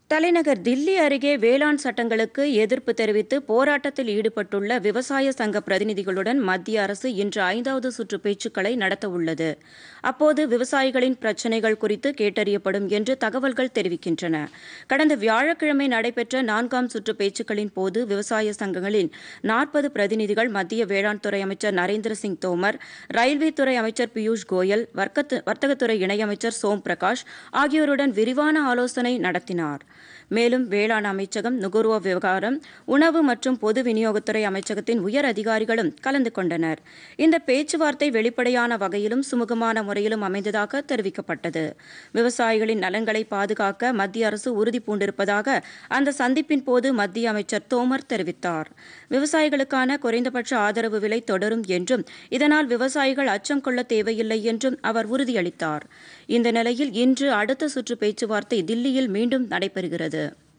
தலைநகர் தில்லி அருகே வேளாண் சட்டங்களுக்கு எதிர்ப்பு தெரிவித்து போராட்டத்தில் ஈடுபட்டுள்ள விவசாய சங்க பிரதிநிதிகளுடன் மத்திய அரசு இன்று ஐந்தாவது சுற்று பேச்சுக்களை நடத்தவுள்ளது அப்போது விவசாயிகளின் பிரச்சினைகள் குறித்து கேட்டறியப்படும் என்று தகவல்கள் தெரிவிக்கின்றன கடந்த வியாழக்கிழமை நடைபெற்ற நான்காம் சுற்று பேச்சுக்களின் போது விவசாய சங்கங்களின் நாற்பது பிரதிநிதிகள் மத்திய வேளாண் துறை அமைச்சர் நரேந்திர சிங் தோமர் ரயில்வே துறை அமைச்சர் பியூஷ் கோயல் வர்க்கத்து- வர்த்தகத்துறை இணையமைச்சர் சோம் பிரகாஷ் ஆகியோருடன் விரிவான ஆலோசனை நடத்தினார் மேலும் வேளாண் அமைச்சகம் நுகர்வோர் விவகாரம் உணவு மற்றும் பொது விநியோகத்துறை அமைச்சகத்தின் உயர் அதிகாரிகளும் கலந்து கொண்டனர் இந்த பேச்சுவார்த்தை வெளிப்படையான வகையிலும் சுமூகமான முறையிலும் அமைந்ததாக தெரிவிக்கப்பட்டது விவசாயிகளின் நலன்களை பாதுகாக்க மத்திய அரசு உறுதி பூண்டிருப்பதாக அந்த சந்திப்பின் போது மத்திய அமைச்சர் தோமர் தெரிவித்தார் விவசாயிகளுக்கான குறைந்தபட்ச ஆதரவு விலை தொடரும் என்றும் இதனால் விவசாயிகள் அச்சம் கொள்ள தேவையில்லை என்றும் அவர் உறுதியளித்தார் இந்த நிலையில் இன்று அடுத்த சுற்று பேச்சுவார்த்தை தில்லியில் மீண்டும் நடைபெறுகிறது